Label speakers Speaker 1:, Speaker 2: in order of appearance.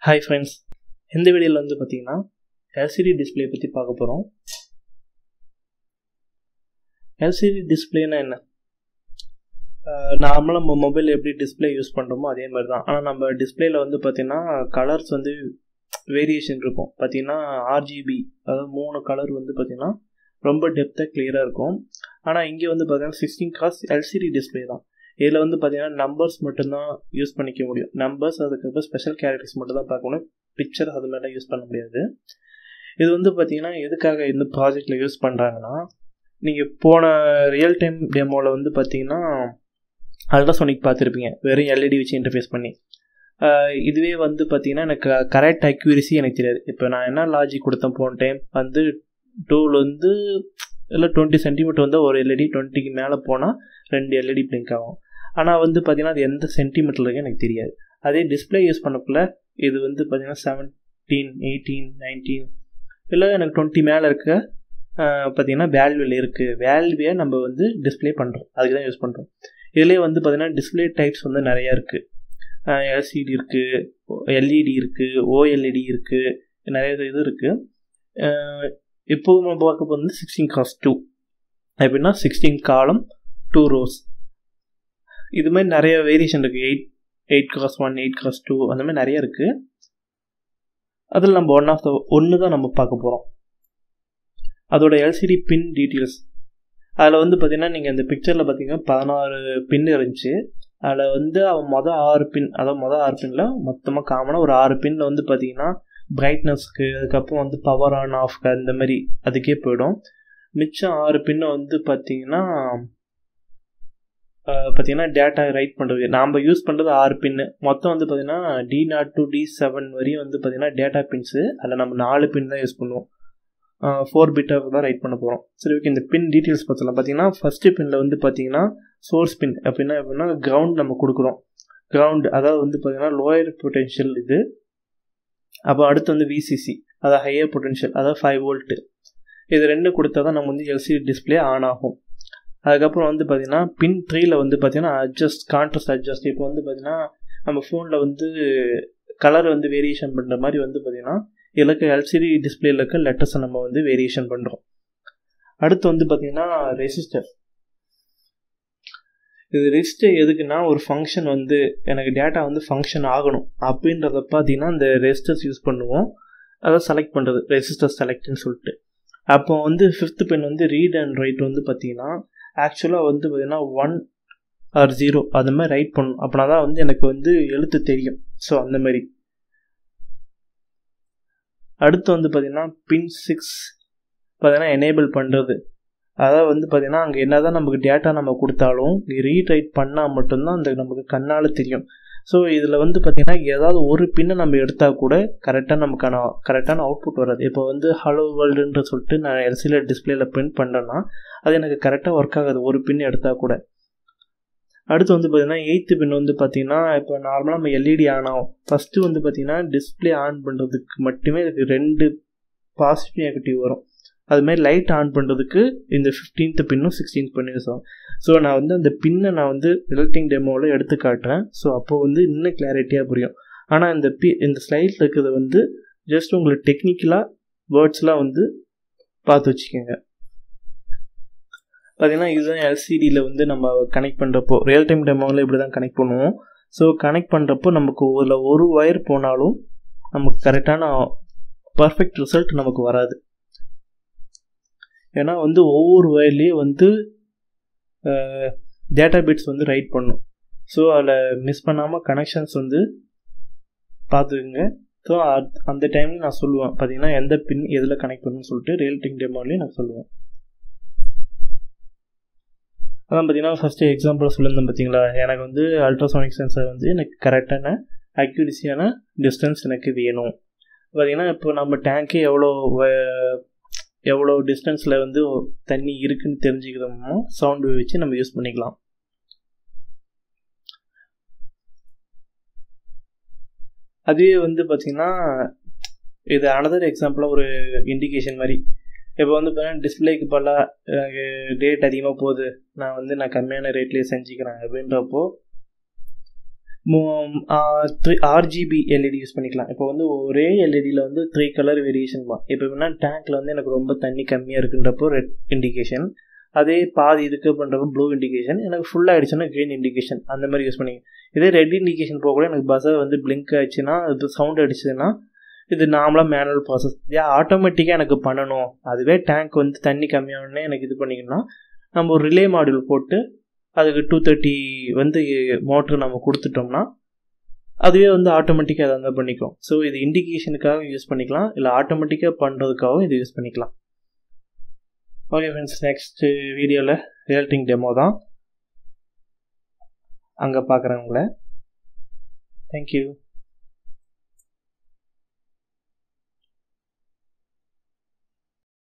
Speaker 1: hi friends இந்த வீடியோவில் வந்து பார்த்தீங்கன்னா எல்சிடி டிஸ்பிளே பற்றி பார்க்க போகிறோம் எல்சிடி டிஸ்பிளேனா என்ன நார்மலாக நம்ம மொபைல் எப்படி டிஸ்பிளே யூஸ் பண்ணுறோமோ அதே மாதிரி தான் ஆனால் நம்ம டிஸ்பிளேயில் வந்து பார்த்திங்கன்னா கலர்ஸ் வந்து வேரியேஷன் இருக்கும் பார்த்திங்கன்னா ஆர்ஜிபி அதாவது மூணு கலர் வந்து பார்த்திங்கன்னா ரொம்ப டெப்த்தாக கிளியராக இருக்கும் ஆனால் இங்கே வந்து பார்த்திங்கன்னா சிக்ஸ்டீன் காஸ் எல்சிடி டிஸ்பிளே தான் இதில் வந்து பார்த்தீங்கன்னா நம்பர்ஸ் மட்டும்தான் யூஸ் பண்ணிக்க முடியும் நம்பர்ஸ் அதுக்கப்புறம் ஸ்பெஷல் கேரக்டர்ஸ் மட்டும் தான் பார்க்கணும் பிக்சர் அது மாதிரிலாம் யூஸ் பண்ண முடியாது இது வந்து பார்த்தீங்கன்னா எதுக்காக இந்த ப்ராஜெக்டில் யூஸ் பண்ணுறாங்கன்னா நீங்கள் போன ரியல் டைம் டெமோவில் வந்து பார்த்தீங்கன்னா அல்ட்ராசோனிக் பார்த்துருப்பீங்க வெறும் எல்இடி வச்சு இன்டர்ஃபேஸ் பண்ணி இதுவே வந்து பார்த்தீங்கன்னா எனக்கு கரெக்ட் அக்யூரிசி எனக்கு தெரியாது இப்போ நான் என்ன லாஜிக் கொடுத்தேன் போன டைம் வந்து டூல் வந்து இல்லை டுவெண்ட்டி சென்டிமீட்டர் வந்து ஒரு எல்இடி டுவெண்ட்டிக்கு மேலே போனால் ரெண்டு எல்இடி பிளிங்க் ஆகும் ஆனால் வந்து பார்த்திங்கன்னா அது எந்த சென்டிமீட்டர் இருக்கு எனக்கு தெரியாது அதே டிஸ்பிளே யூஸ் பண்ணக்குள்ள இது வந்து பார்த்திங்கன்னா செவன்டீன் எயிட்டீன் நைன்டீன் இல்லை எனக்கு டுவெண்ட்டி மேலே இருக்க பார்த்திங்கன்னா வேல்யூவில் இருக்குது வேல்யூவை நம்ம வந்து டிஸ்பிளே பண்ணுறோம் அதுக்கு தான் யூஸ் பண்ணுறோம் இதுலேயே வந்து பார்த்திங்கன்னா டிஸ்பிளே டைப்ஸ் வந்து நிறையா இருக்குது எல்சிடி இருக்குது எல்இடி இருக்குது ஓஎல்இடி இருக்குது நிறைய இது இருக்குது இப்போ நம்ம பார்க்க போகிறது சிக்ஸ்டீன் காஸ் டூ எப்படின்னா சிக்ஸ்டீன் காலம் டூ ரோஸ் இது மாதிரி நிறைய வேரியேஷன் இருக்குது eight eight cross one eight cross two அந்த மாதிரி நிறைய இருக்குது அதில் நம்ம ஒன் ஆஃப் த ஒன்று தான் நம்ம பார்க்க போகிறோம் அதோட எல்சிடி பின் டீட்டெயில்ஸ் அதில் வந்து பார்த்திங்கன்னா நீங்கள் இந்த பிக்சரில் பார்த்தீங்கன்னா பதினாறு பின் இருந்துச்சு அதில் வந்து அவன் மொதல் ஆறு பின் அதாவது மொதல் ஆறு பின்னில் மொத்தமாக காமனாக ஒரு ஆறு பின்னில் வந்து பார்த்தீங்கன்னா பிரைட்னஸ்க்கு அதுக்கப்புறம் வந்து பவர் ஆன் ஆஃப்க்கு அந்த மாதிரி அதுக்கே போயிடும் மிச்சம் ஆறு பின்னை வந்து பார்த்தீங்கன்னா பார்த்தீங்கன்னா டேட்டா ரைட் பண்ணுறது நாம் யூஸ் பண்ணுறது ஆறு பின்னு மொத்தம் வந்து பார்த்தீங்கன்னா D naught to D seven வரையும் வந்து பார்த்தீங்கன்னா டேட்டா பின்ஸு அதில் நம்ம நாலு பின் தான் யூஸ் பண்ணுவோம் ஃபோர் பிட்டாக தான் ரைட் பண்ண போகிறோம் சரி ஓகே இந்த பின் டீட்டெயில்ஸ் பார்த்தலாம் பார்த்தீங்கன்னா ஃபஸ்ட்டு பின்னில் வந்து பார்த்தீங்கன்னா சோர்ஸ் பின் அப்படின்னா எப்படின்னா கிரவுண்ட் நம்ம கொடுக்குறோம் கிரவுண்ட் அதாவது வந்து பார்த்தீங்கன்னா லோயர் பொட்டென்ஷியல் இது அப்போ அடுத்து வந்து விசிசி அதாவது ஹையர் பொட்டென்ஷியல் அதாவது ஃபைவ் வோல்ட்டு இது ரெண்டு கொடுத்தா தான் நம்ம வந்து எல்சிடி டிஸ்பிளே ஆன் ஆகும் அதுக்கப்புறம் வந்து பார்த்திங்கன்னா பின் த்ரீயில் வந்து பார்த்திங்கன்னா அட்ஜஸ்ட் கான்ட்ரஸ்ட் அட்ஜஸ்ட் இப்போ வந்து பார்த்திங்கன்னா நம்ம ஃபோனில் வந்து கலர் வந்து வேரியேஷன் பண்ணுற மாதிரி வந்து பார்த்திங்கன்னா இலக்க எல்சிடி டிஸ்பிளேல இருக்க லெட்டர்ஸை நம்ம வந்து வேரியேஷன் பண்ணுறோம் அடுத்து வந்து பார்த்திங்கன்னா ரெசிஸ்டர் இது ரெஜிஸ்டர் எதுக்குன்னா ஒரு ஃபங்க்ஷன் வந்து எனக்கு டேட்டா வந்து ஃபங்க்ஷன் ஆகணும் அப்படின்றத பார்த்தீங்கன்னா இந்த ரெஜிஸ்டர்ஸ் யூஸ் பண்ணுவோம் அதை செலக்ட் பண்ணுறது ரெஜிஸ்டர் செலக்ட்னு சொல்லிட்டு அப்போ வந்து ஃபிஃப்த் பென் வந்து ரீட் அண்ட் ரைட் வந்து பார்த்தீங்கன்னா ஆக்சுவலாக வந்து பார்த்தீங்கன்னா ஒன் ஆர் ஜீரோ அது மாதிரி ரைட் பண்ணணும் அப்படின்னா தான் வந்து எனக்கு வந்து எழுத்து தெரியும் ஸோ அந்த மாதிரி அடுத்து வந்து பார்த்திங்கன்னா பின் சிக்ஸ் பார்த்தீங்கன்னா எனேபிள் பண்ணுறது அதாவது வந்து பார்த்திங்கன்னா அங்கே என்ன தான் நமக்கு டேட்டா நம்ம கொடுத்தாலும் ரீட் ரைட் பண்ணால் மட்டும்தான் அந்த நமக்கு கண்ணால் தெரியும் ஸோ இதில் வந்து பார்த்திங்கன்னா ஏதாவது ஒரு பின்னை நம்ம எடுத்தால் கூட கரெக்டாக நமக்கான கரெக்டான அவுட்புட் வராது இப்போ வந்து ஹலோ வேர்ல்டுன்ற சொல்லிட்டு நான் எல்சியில் டிஸ்பிளேல பிரிண்ட் பண்ணுறேன்னா அது எனக்கு கரெக்டாக ஒர்க் ஆகாது ஒரு பின் எடுத்தால் கூட அடுத்து வந்து பார்த்திங்கன்னா எயித்து பின் வந்து பார்த்திங்கன்னா இப்போ நார்மலாக நம்ம எல்இடி ஆன் ஆகும் ஃபஸ்ட்டு வந்து பார்த்திங்கன்னா டிஸ்பிளே ஆன் பண்ணுறதுக்கு மட்டுமே இதுக்கு ரெண்டு பாசிட்டிவ் நெகட்டிவ் வரும் அதுமாதிரி லைட் ஆன் பண்ணுறதுக்கு இந்த ஃபிஃப்டீன்த் பின்னும் சிக்ஸ்டீன்த் பின்னும் யூஸ் ஆகும் ஸோ நான் வந்து அந்த பின்னை நான் வந்து ரிலட்டிங் டெமோவில் எடுத்து காட்டுறேன் ஸோ அப்போ வந்து இன்னும் கிளாரிட்டியாக புரியும் ஆனால் இந்த பி இந்த ஸ்லைடில் இருக்கிறது வந்து ஜஸ்ட் உங்களுக்கு டெக்னிக்கலாக வேர்ட்ஸ்லாம் வந்து பார்த்து வச்சுக்கோங்க பார்த்தீங்கன்னா இதுதான் எல்சிடியில் வந்து நம்ம கனெக்ட் பண்ணுறப்போ ரியல் டைம் டெமோவில் இப்படி தான் கனெக்ட் பண்ணுவோம் ஸோ கனெக்ட் பண்ணுறப்போ நமக்கு ஒரு ஒரு ஒயர் போனாலும் நமக்கு கரெக்டான பர்ஃபெக்ட் ரிசல்ட் நமக்கு வராது ஏன்னா வந்து ஒவ்வொரு ஒயர்லேயும் வந்து டேட்டா பிட்ஸ் வந்து ரைட் பண்ணும் ஸோ அதில் மிஸ் பண்ணாமல் கனெக்ஷன்ஸ் வந்து பார்த்துக்குங்க ஸோ அந்த டைமில் நான் சொல்லுவேன் பார்த்தீங்கன்னா எந்த பின் எதில் கனெக்ட் பண்ணணும்னு சொல்லிட்டு ரியல் டைம் டெமோலேயும் நான் சொல்லுவேன் அதான் பார்த்தீங்கன்னா ஃபஸ்ட்டு எக்ஸாம்பிள் சொல்லியிருந்தேன் பார்த்தீங்களா எனக்கு வந்து அல்ட்ராசோனிக் சென்சர் வந்து எனக்கு கரெக்டான அக்யூரிசியான டிஸ்டன்ஸ் எனக்கு வேணும் பார்த்தீங்கன்னா இப்போ நம்ம டேங்க்கு எவ்வளோ எவ்வளோ டிஸ்டன்ஸில் வந்து தண்ணி இருக்குன்னு தெரிஞ்சுக்கிறோமோ சவுண்டு வச்சு நம்ம யூஸ் பண்ணிக்கலாம் அதுவே வந்து பார்த்திங்கன்னா இது அனதர் எக்ஸாம்பிளாக ஒரு இண்டிகேஷன் மாதிரி இப்போ வந்து பார்த்தீங்கன்னா டிஸ்பிளேக்கு பல எனக்கு ரேட் அதிகமாக போகுது நான் வந்து நான் கம்மியான ரேட்லேயே செஞ்சுக்கிறேன் அப்படின்றப்போ த்ரீ ஆர்ஜிபி எல்இடி யூஸ் பண்ணிக்கலாம் இப்போ வந்து ஒரே எல்இடியில் வந்து த்ரீ கலர் வேரியேஷன் தான் இப்போ எப்படின்னா டேங்க்கில் வந்து எனக்கு ரொம்ப தண்ணி கம்மியாக இருக்குன்றப்போ ரெட் இண்டிகேஷன் அதே பாதி இதுக்கு பண்ணுறப்போ ப்ளூ இண்டிகேஷன் எனக்கு ஃபுல் ஆகிடுச்சுன்னா க்ரீன் இண்டிகேஷன் அந்த மாதிரி யூஸ் பண்ணி இதே ரெட் இண்டிகேஷன் போக கூட எனக்கு பஸ்ஸை வந்து பிளிங்க் ஆச்சுன்னா இது சவுண்ட் அடிச்சதுன்னா இது நார்மலாக மேனுவல் ப்ராசஸ் ஏன் ஆட்டோமேட்டிக்காக எனக்கு பண்ணணும் அதுவே டேங்க் வந்து தண்ணி கம்மியானே எனக்கு இது பண்ணிக்கணும்னா நம்ம ஒரு ரிலே மாடியூல் போட்டு அதுக்கு டூ தேர்ட்டி வந்து மோட்ரு நம்ம கொடுத்துட்டோம்னா அதுவே வந்து ஆட்டோமேட்டிக்காக அதை வந்து பண்ணிக்கும் ஸோ இது இண்டிகேஷனுக்காக யூஸ் பண்ணிக்கலாம் இல்லை ஆட்டோமேட்டிக்காக பண்ணுறதுக்காகவும் இது யூஸ் பண்ணிக்கலாம் ஓகே ஃப்ரெண்ட்ஸ் நெக்ஸ்ட் வீடியோவில் ரியல்டிங் டெமோ தான் அங்கே பார்க்குறவங்கள தேங்க்யூ